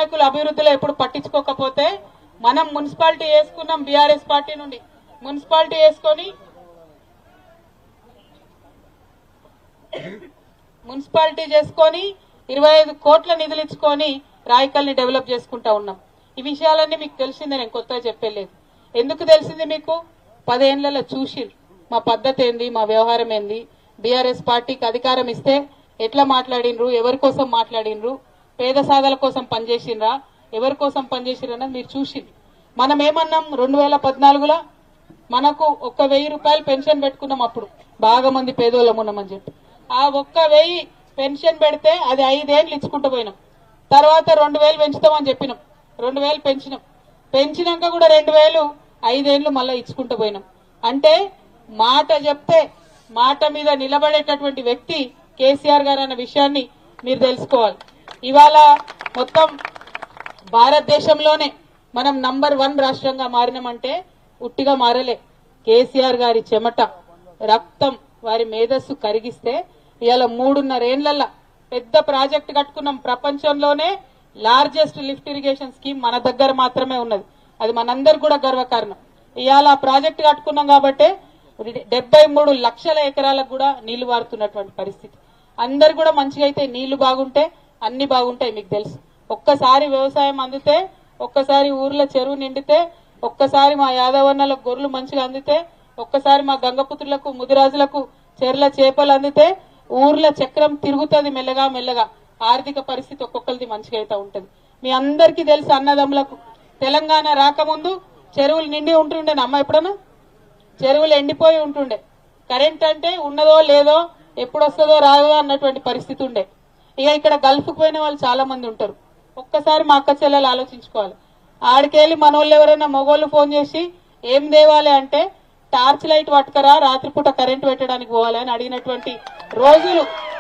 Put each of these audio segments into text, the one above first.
నాయకులు అభివృద్ధిలో ఎప్పుడు పట్టించుకోకపోతే మనం మున్సిపాలిటీ వేసుకున్నాం బీఆర్ఎస్ పార్టీ నుండి మున్సిపాలిటీ వేసుకొని మున్సిపాలిటీ చేసుకొని ఇరవై ఐదు కోట్ల నిధులు ఇచ్చుకొని రాయకల్ని డెవలప్ చేసుకుంటా ఉన్నాం ఈ విషయాలన్నీ మీకు తెలిసిందే నేను కొత్తగా చెప్పలేదు ఎందుకు తెలిసింది మీకు పదేళ్లలో చూసి మా పద్ధతి ఏంది మా వ్యవహారం ఏంది బీఆర్ఎస్ పార్టీకి అధికారం ఇస్తే ఎట్లా మాట్లాడినరు ఎవరి కోసం మాట్లాడినరు పేద సాధల కోసం పనిచేసిండ్రా ఎవరి కోసం పనిచేసిండ్రు అన్నది మీరు చూసిండ్రు మనం ఏమన్నాం రెండు వేల పద్నాలుగులో మనకు ఒక్క వెయ్యి రూపాయలు పెన్షన్ పెట్టుకున్నాం అప్పుడు బాగా మంది పేదోళ్ళం ఉన్నామని చెప్పి ఆ ఒక్క వెయ్యి పెన్షన్ పెడితే అది ఐదేళ్ళు ఇచ్చుకుంటూ పోయినాం తర్వాత రెండు వేలు పెంచుతామని చెప్పినాం రెండు వేలు పెంచినాం పెంచినాక కూడా రెండు వేలు ఐదేళ్లు మళ్ళీ ఇచ్చుకుంటూ పోయినాం అంటే మాట చెప్తే మాట మీద నిలబడేటటువంటి వ్యక్తి కేసీఆర్ గారు అన్న విషయాన్ని మీరు తెలుసుకోవాలి ఇవాళ మొత్తం భారతదేశంలోనే మనం నంబర్ వన్ రాష్ట్రంగా మారినామంటే ఉట్టిగా మారలే కేసీఆర్ గారి చెమట రక్తం వారి మేధస్సు కరిగిస్తే ఇవాళ మూడున్నరేళ్లలో పెద్ద ప్రాజెక్ట్ కట్టుకున్నాం ప్రపంచంలోనే లార్జెస్ట్ లిఫ్ట్ ఇరిగేషన్ స్కీమ్ మన దగ్గర మాత్రమే ఉన్నది అది మనందరికి కూడా గర్వకారణం ఇవాళ ఆ ప్రాజెక్ట్ కట్టుకున్నాం కాబట్టి డెబ్బై మూడు లక్షల ఎకరాలకు కూడా నీళ్లు వారుతున్నటువంటి పరిస్థితి అందరు కూడా మంచిగా అయితే నీళ్లు బాగుంటే అన్ని బాగుంటాయి మీకు తెలుసు ఒక్కసారి వ్యవసాయం అందితే ఒక్కసారి ఊర్లో చెరువు నిండితే ఒక్కసారి మా యాదవన్నలకు గొర్రెలు మంచిగా అందితే ఒక్కసారి మా గంగపుత్రులకు ముదిరాజులకు చెర్ల చేపలు అందితే ఊర్ల చక్రం తిరుగుతుంది మెల్లగా మెల్లగా ఆర్థిక పరిస్థితి ఒక్కొక్కరిది మంచిగా అయితే ఉంటది మీ అందరికీ తెలుసు అన్నదమ్ములకు తెలంగాణ రాకముందు చెరువులు నిండి ఉంటుండే అమ్మ ఎప్పుడన్నా చెరువులు ఎండిపోయి ఉంటుండే కరెంట్ అంటే ఉన్నదో లేదో ఎప్పుడు వస్తుందో రాదో అన్నటువంటి పరిస్థితి ఉండే ఇక ఇక్కడ గల్ఫ్ పోయిన వాళ్ళు చాలా మంది ఉంటారు ఒక్కసారి మా అక్క చెల్లెలు ఆలోచించుకోవాలి ఆడికెళ్ళి మన వాళ్ళు ఎవరైనా మగోళ్ళు ఫోన్ చేసి ఏం తేవాలి అంటే టార్చ్ లైట్ పట్టుకరా రాత్రిపూట కరెంట్ పెట్టడానికి పోవాలి అని అడిగినటువంటి రోజులు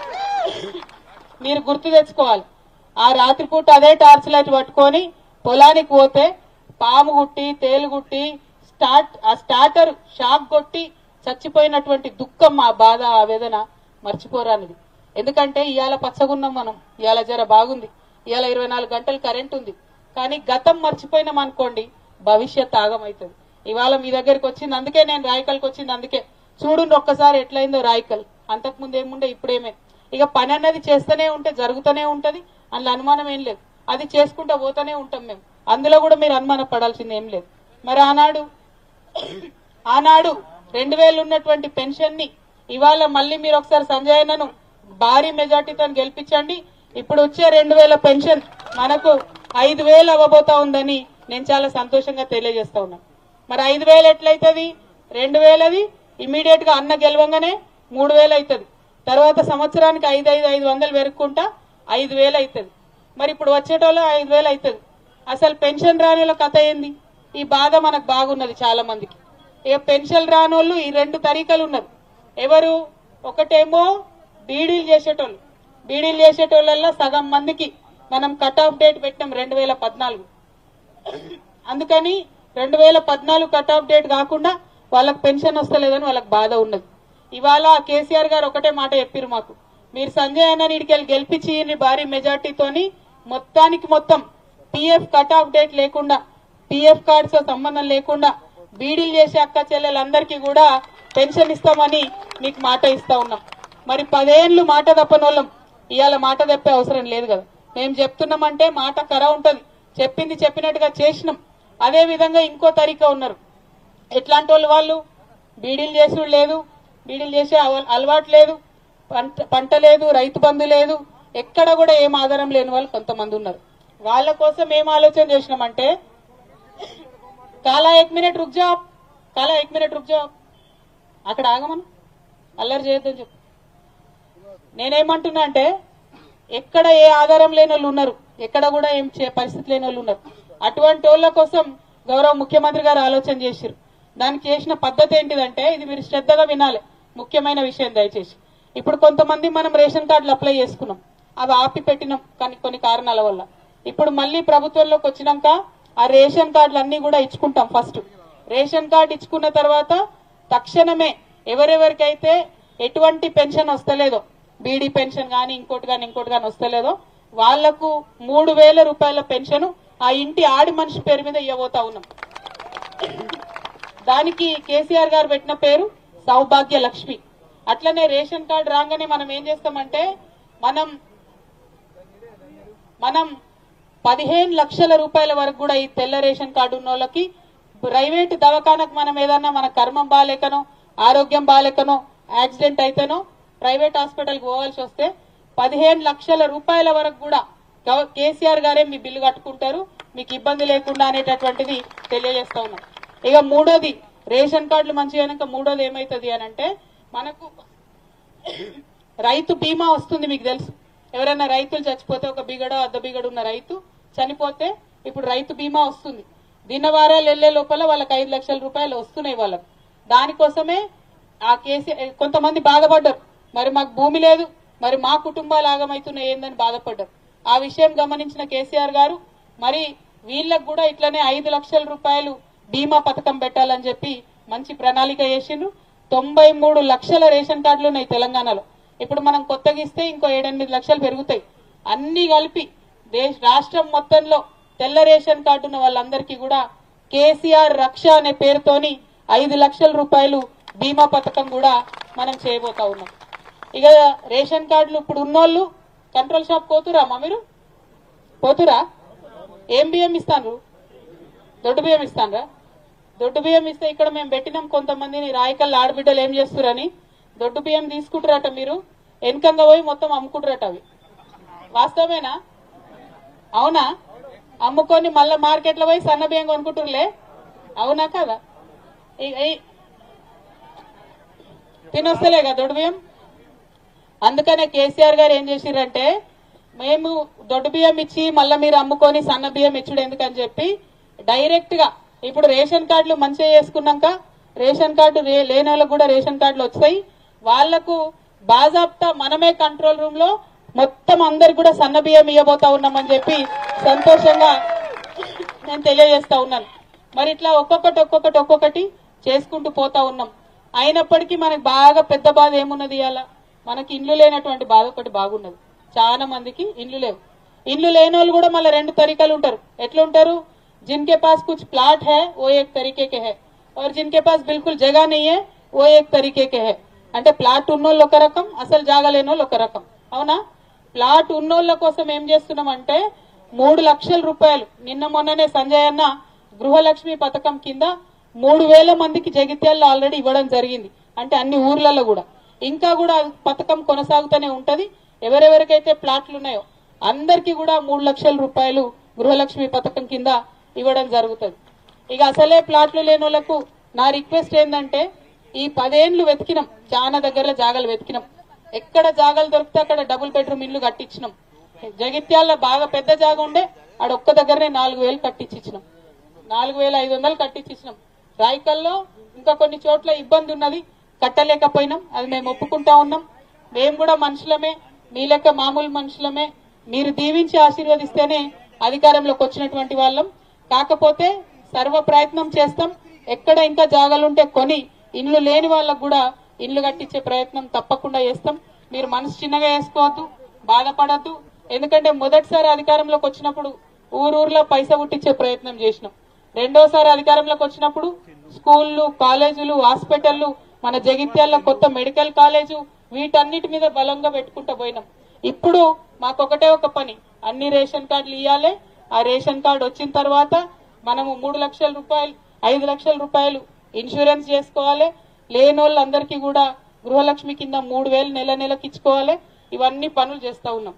మీరు గుర్తు తెచ్చుకోవాలి ఆ రాత్రిపూట అదే టార్చ్ లైట్ పట్టుకొని పొలానికి పోతే పాము గుట్టి తేలు గుట్టి స్టార్ట్ ఆ స్టార్టర్ షాక్ కొట్టి చచ్చిపోయినటువంటి దుఃఖం ఆ బాధ ఆవేదన మర్చిపోరానిది ఎందుకంటే ఇవాళ పచ్చగున్నాం మనం ఇవాళ జర బాగుంది ఇవాళ ఇరవై నాలుగు గంటలు కరెంట్ ఉంది కానీ గతం మర్చిపోయినాం అనుకోండి భవిష్యత్ ఆగమవుతుంది ఇవాళ మీ దగ్గరికి వచ్చింది అందుకే నేను రాయకల్కి వచ్చింది అందుకే చూడండి ఒక్కసారి ఎట్లయిందో రాయకల్ అంతకుముందు ఏముండే ఇప్పుడేమే ఇక పని అన్నది చేస్తూనే ఉంటే జరుగుతూనే ఉంటది అందులో అనుమానం ఏం లేదు అది చేసుకుంటూ పోతూనే ఉంటాం మేము అందులో కూడా మీరు అనుమాన పడాల్సింది ఏం లేదు మరి ఆనాడు ఆనాడు రెండు వేలు ఉన్నటువంటి పెన్షన్ ని ఇవాళ మళ్ళీ మీరు ఒకసారి సంజయ్ అన్నను భారీ మెజార్టీతో గెలిపించండి ఇప్పుడు వచ్చే రెండు వేల పెన్షన్ మనకు ఐదు వేలు అవ్వబోతా ఉందని నేను చాలా సంతోషంగా తెలియజేస్తా ఉన్నాను మరి ఐదు వేలు ఎట్లయితది రెండు వేలది ఇమీడియట్ గా అన్న గెలవంగానే మూడు వేలు అవుతుంది తర్వాత సంవత్సరానికి ఐదు ఐదు ఐదు వందలు పెరుక్కుంటా ఐదు వేలు అవుతుంది మరి ఇప్పుడు వచ్చేటోళ్ళు ఐదు వేలు అవుతుంది అసలు పెన్షన్ రాని వాళ్ళ కథ ఏంది ఈ బాధ మనకు బాగున్నది చాలా మందికి ఇక పెన్షన్ రానోళ్ళు ఈ రెండు తరీకలు ఉన్నారు ఎవరు ఒకటేమో బీడీలు చేసేటోళ్ళు బీడీలు చేసేటోళ్ళల్లో సగం మందికి మనం కట్ ఆఫ్ డేట్ పెట్టాం రెండు వేల పద్నాలుగు అందుకని రెండు వేల పద్నాలుగు కట్ ఆఫ్ డేట్ కాకుండా వాళ్ళకి పెన్షన్ వస్తలేదని వాళ్ళకి బాధ ఉన్నది ఇవాళ కేసీఆర్ గారు ఒకటే మాట చెప్పారు మాకు మీరు సంజయ్ అన్న నీడికెళ్ళి గెలిపించి ఈయన్ని భారీ మెజార్టీతోని మొత్తానికి మొత్తం పిఎఫ్ కట్ ఆఫ్ డేట్ లేకుండా పిఎఫ్ కార్డ్స్ సంబంధం లేకుండా బీడీలు చేసే అక్క చెల్లెలందరికీ కూడా పెన్షన్ ఇస్తామని మీకు మాట ఇస్తా ఉన్నాం మరి పదేళ్లు మాట తప్పని వాళ్ళం ఇవాళ మాట తప్పే అవసరం లేదు కదా మేము చెప్తున్నామంటే మాట కర ఉంటది చెప్పింది చెప్పినట్టుగా చేసినాం అదే విధంగా ఇంకో తరీకా ఉన్నారు ఎట్లాంటి వాళ్ళు వాళ్ళు బీడీలు చేసుడు లేదు బీడీలు చేసే అవ- అలవాటు లేదు పంట పంట లేదు రైతు బంధు లేదు ఎక్కడ కూడా ఏం ఆధారం లేని వాళ్ళు కొంతమంది ఉన్నారు వాళ్ళ కోసం ఏం ఆలోచన చేసినామంటే కాలా ఎక్ మినిట్ రుక్ జాబ్ కాలా ఎక్ మినిట్ రుక్ జాబ్ అక్కడ ఆగమను అల్లరి చేయొద్దని చెప్పు నేనేమంటున్నా అంటే ఎక్కడ ఏ ఆధారం లేని వాళ్ళు ఉన్నారు ఎక్కడ కూడా ఏం చే పరిస్థితి లేని వాళ్ళు ఉన్నారు అటువంటి వాళ్ళ కోసం గౌరవ ముఖ్యమంత్రి గారు ఆలోచన చేశారు దానికి చేసిన పద్ధతి ఏంటిదంటే ఇది మీరు శ్రద్ధగా వినాలి ముఖ్యమైన విషయం దయచేసి ఇప్పుడు కొంతమంది మనం రేషన్ కార్డులు అప్లై చేసుకున్నాం అవి ఆపి పెట్టినాం కానీ కొన్ని కారణాల వల్ల ఇప్పుడు మళ్ళీ ప్రభుత్వంలోకి వచ్చినాక ఆ రేషన్ కార్డులు అన్ని కూడా ఇచ్చుకుంటాం ఫస్ట్ రేషన్ కార్డు ఇచ్చుకున్న తర్వాత తక్షణమే ఎవరెవరికైతే ఎటువంటి పెన్షన్ వస్తలేదో బీడీ పెన్షన్ కానీ ఇంకోటి కానీ ఇంకోటి కానీ వస్తలేదో వాళ్లకు మూడు వేల రూపాయల పెన్షన్ ఆ ఇంటి ఆడి మనిషి పేరు మీద ఇవ్వబోతా ఉన్నాం దానికి కేసీఆర్ గారు పెట్టిన పేరు సౌభాగ్య లక్ష్మి అట్లనే రేషన్ కార్డు రాగానే మనం ఏం చేస్తామంటే మనం మనం పదిహేను లక్షల రూపాయల వరకు కూడా ఈ తెల్ల రేషన్ కార్డు ఉన్న వాళ్ళకి ప్రైవేట్ దవాఖానకు మనం ఏదన్నా మన కర్మం బాలేకనో ఆరోగ్యం బాలేకనో యాక్సిడెంట్ అయితేనో ప్రైవేట్ హాస్పిటల్కి పోవాల్సి వస్తే పదిహేను లక్షల రూపాయల వరకు కూడా గవ- కేసీఆర్ గారే మీ బిల్లు కట్టుకుంటారు మీకు ఇబ్బంది లేకుండా అనేటటువంటిది తెలియజేస్తా ఉన్నాం ఇక మూడోది రేషన్ కార్డులు మంచిగా అయినాక మూడోది ఏమైతుంది అని అంటే మనకు రైతు బీమా వస్తుంది మీకు తెలుసు ఎవరైనా రైతులు చచ్చిపోతే ఒక బిగడ అర్ధ బిగడు ఉన్న రైతు చనిపోతే ఇప్పుడు రైతు బీమా వస్తుంది దినవారాలు వెళ్లే లోపల వాళ్ళకి ఐదు లక్షల రూపాయలు వస్తున్నాయి వాళ్ళకు దానికోసమే ఆ కేసీ కొంతమంది బాధపడ్డారు మరి మాకు భూమి లేదు మరి మా కుటుంబాలు ఆగమవుతున్నాయి ఏందని బాధపడ్డారు ఆ విషయం గమనించిన కేసీఆర్ గారు మరి వీళ్ళకు కూడా ఇట్లనే ఐదు లక్షల రూపాయలు బీమా పథకం పెట్టాలని చెప్పి మంచి ప్రణాళిక చేసిండ్రు తొంభై మూడు లక్షల రేషన్ కార్డులు ఉన్నాయి తెలంగాణలో ఇప్పుడు మనం కొత్తగా ఇస్తే ఇంకో ఏడెనిమిది లక్షలు పెరుగుతాయి అన్ని కలిపి దేశ రాష్ట్రం మొత్తంలో తెల్ల రేషన్ కార్డు ఉన్న వాళ్ళందరికీ కూడా కేసీఆర్ రక్ష అనే పేరుతోని ఐదు లక్షల రూపాయలు బీమా పథకం కూడా మనం చేయబోతా ఉన్నాం ఇక రేషన్ కార్డులు ఇప్పుడు ఉన్నోళ్ళు కంట్రోల్ షాప్ పోతురా అమ్మా మీరు పోతురా ఏం బియ్యం ఇస్తాను దొడ్డు బియ్యం ఇస్తానరా దొడ్డు బియ్యం ఇస్తే ఇక్కడ మేము పెట్టినాం కొంతమందిని రాయకల్ ఆడబిడ్డలు ఏం చేస్తురని దొడ్డు బియ్యం తీసుకుంటారట మీరు వెనకంగా పోయి మొత్తం అమ్ముకుంటారట అవి వాస్తవమేనా అవునా అమ్ముకొని మళ్ళా మార్కెట్లో పోయి సన్న బియ్యం కొనుక్కుంటుర్లే అవునా కదా ఈ- ఈ- తినొస్తలే కదా దొడ్డు బియ్యం అందుకనే కేసీఆర్ గారు ఏం చేసిరంటే మేము దొడ్డు బియ్యం ఇచ్చి మళ్ళీ మీరు అమ్ముకొని సన్న బియ్యం ఇచ్చుడు ఎందుకని చెప్పి డైరెక్ట్ గా ఇప్పుడు రేషన్ కార్డులు మంచిగా చేసుకున్నాక రేషన్ కార్డు రే- లేని వాళ్ళకు కూడా రేషన్ కార్డులు వచ్చాయి వాళ్లకు బాజాప్తా మనమే కంట్రోల్ రూమ్ లో మొత్తం అందరికి కూడా సన్న బియ్యం ఇవ్వబోతా ఉన్నామని చెప్పి సంతోషంగా నేను తెలియజేస్తా ఉన్నాను మరి ఇట్లా ఒక్కొక్కటి ఒక్కొక్కటి ఒక్కొక్కటి చేసుకుంటూ పోతా ఉన్నాం అయినప్పటికీ మనకి బాగా పెద్ద బాధ ఏమున్నది ఇవాళ మనకి ఇండ్లు లేనటువంటి బాధ ఒకటి బాగున్నది చాలా మందికి ఇండ్లు లేవు ఇండ్లు లేని వాళ్ళు కూడా మళ్ళీ రెండు తరీకాలు ఉంటారు ఎట్లా ఉంటారు जिनके पास कुछ प्लाट है वो एक तरीके के है और जिनके पास बिल्कुल जगह नहीं है वो एक तरीके के है అంటే ప్లాట్ ఉన్నోళ్ళు ఒక రకం అసలు జాగా లేనోళ్ళు ఒక రకం అవునా ప్లాట్ ఉన్నోళ్ళ కోసం ఏం చేస్తున్నాం అంటే మూడు లక్షల రూపాయలు నిన్న మొన్ననే సంజయ్ అన్న గృహలక్ష్మి పథకం కింద మూడు వేల మందికి జగిత్యాల్లో ఆల్రెడీ ఇవ్వడం జరిగింది అంటే అన్ని ఊర్లలో కూడా ఇంకా కూడా ఆ పథకం కొనసాగుతూనే ఉంటది ఎవరెవరికైతే ప్లాట్లు ఉన్నాయో అందరికీ కూడా మూడు లక్షల రూపాయలు గృహలక్ష్మి పథకం కింద ఇవ్వడం జరుగుతుంది ఇక అసలే ప్లాట్లు లేని వాళ్ళకు నా రిక్వెస్ట్ ఏంటంటే ఈ పదేండ్లు వెతికినాం చాలా దగ్గరలో జాగాలు వెతికినాం ఎక్కడ జాగాలు దొరికితే అక్కడ డబుల్ బెడ్రూమ్ ఇల్లు కట్టించినాం జగిత్యాల బాగా పెద్ద జాగా ఉండే ఆడ ఒక్క దగ్గరనే నాలుగు వేలు కట్టించిచ్చినాం నాలుగు వేల ఐదు వందలు కట్టించిచ్చినాం రాయికల్లో ఇంకా కొన్ని చోట్ల ఇబ్బంది ఉన్నది కట్టలేకపోయినాం అది మేము ఒప్పుకుంటా ఉన్నాం మేము కూడా మనుషులమే మీ లెక్క మామూలు మనుషులమే మీరు దీవించి ఆశీర్వదిస్తేనే అధికారంలోకి వచ్చినటువంటి వాళ్ళం కాకపోతే సర్వ ప్రయత్నం చేస్తాం ఎక్కడ ఇంకా జాగాలుంటే కొని ఇండ్లు లేని వాళ్ళకు కూడా ఇండ్లు కట్టించే ప్రయత్నం తప్పకుండా చేస్తాం మీరు మనసు చిన్నగా వేసుకోవద్దు బాధపడద్దు ఎందుకంటే మొదటిసారి అధికారంలోకి వచ్చినప్పుడు ఊరూర్లో పైసా పుట్టించే ప్రయత్నం చేసినాం రెండోసారి అధికారంలోకి వచ్చినప్పుడు స్కూళ్ళు కాలేజీలు హాస్పిటళ్లు మన జగిత్యాల కొత్త మెడికల్ కాలేజు వీటన్నిటి మీద బలంగా పెట్టుకుంటూ పోయినాం ఇప్పుడు మాకొకటే ఒక పని అన్ని రేషన్ కార్డులు ఇవ్వాలి ఆ రేషన్ కార్డు వచ్చిన తర్వాత మనము మూడు లక్షల రూపాయలు ఐదు లక్షల రూపాయలు ఇన్సూరెన్స్ చేసుకోవాలి లేని వాళ్ళందరికీ కూడా గృహలక్ష్మి కింద మూడు వేలు నెల నెలకి ఇచ్చుకోవాలి ఇవన్నీ పనులు చేస్తా ఉన్నాం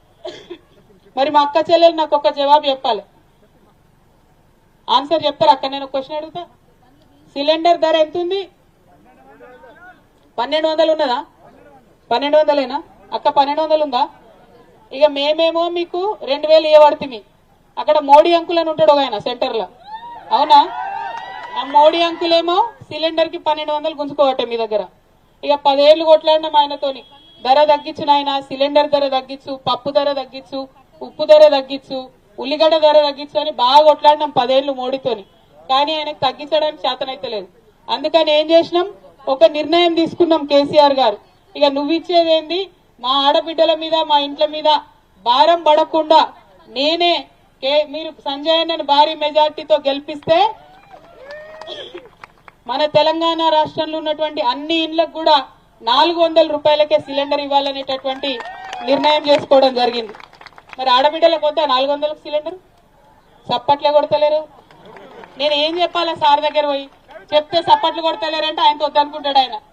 మరి మా అక్క చెల్లెలు నాకు ఒక జవాబు చెప్పాలి ఆన్సర్ చెప్తారు అక్క నేను క్వశ్చన్ అడుగుతా సిలిండర్ ధర ఎంత ఉంది పన్నెండు వందలు ఉన్నదా పన్నెండు వందలేనా అక్క పన్నెండు వందలు ఉందా ఇక మేమేమో మీకు రెండు వేలు ఇవ్వబడుతుంది అక్కడ మోడీ అంకుల్ అని ఉంటాడు ఒక ఆయన సెంటర్ లో అవునా ఆ మోడీ అంకులేమో సిలిండర్ కి పన్నెండు వందలు గుంజుకోవట్టే మీ దగ్గర ఇక పదేళ్లు కొట్లాడినాం ఆయనతోని ధర తగ్గించిన ఆయన సిలిండర్ ధర తగ్గించు పప్పు ధర తగ్గించు ఉప్పు ధర తగ్గించు ఉల్లిగడ్డ ధర తగ్గించు అని బాగా కొట్లాడినాం పదేళ్లు మోడీతోని కానీ ఆయనకు తగ్గించడానికి చేతనైతలేదు అందుకని ఏం చేసినాం ఒక నిర్ణయం తీసుకున్నాం కేసీఆర్ గారు ఇక నువ్వు ఇచ్చేదేంది మా ఆడబిడ్డల మీద మా ఇంట్ల మీద భారం పడకుండా నేనే కే- మీరు సంజయ్ అన్నని భారీ మెజార్టీతో గెలిపిస్తే మన తెలంగాణ రాష్ట్రంలో ఉన్నటువంటి అన్ని ఇండ్లకు కూడా నాలుగు వందల రూపాయలకే సిలిండర్ ఇవ్వాలనేటటువంటి నిర్ణయం చేసుకోవడం జరిగింది మరి ఆడబిడ్డలకు వద్దా నాలుగు వందలకు సిలిండర్ సప్పట్లే కొడతలేరు నేను ఏం చెప్పాలా సార్ దగ్గర పోయి చెప్తే సప్పట్లు కొడతలేరంటే ఆయనతో వద్దనుకుంటాడు ఆయన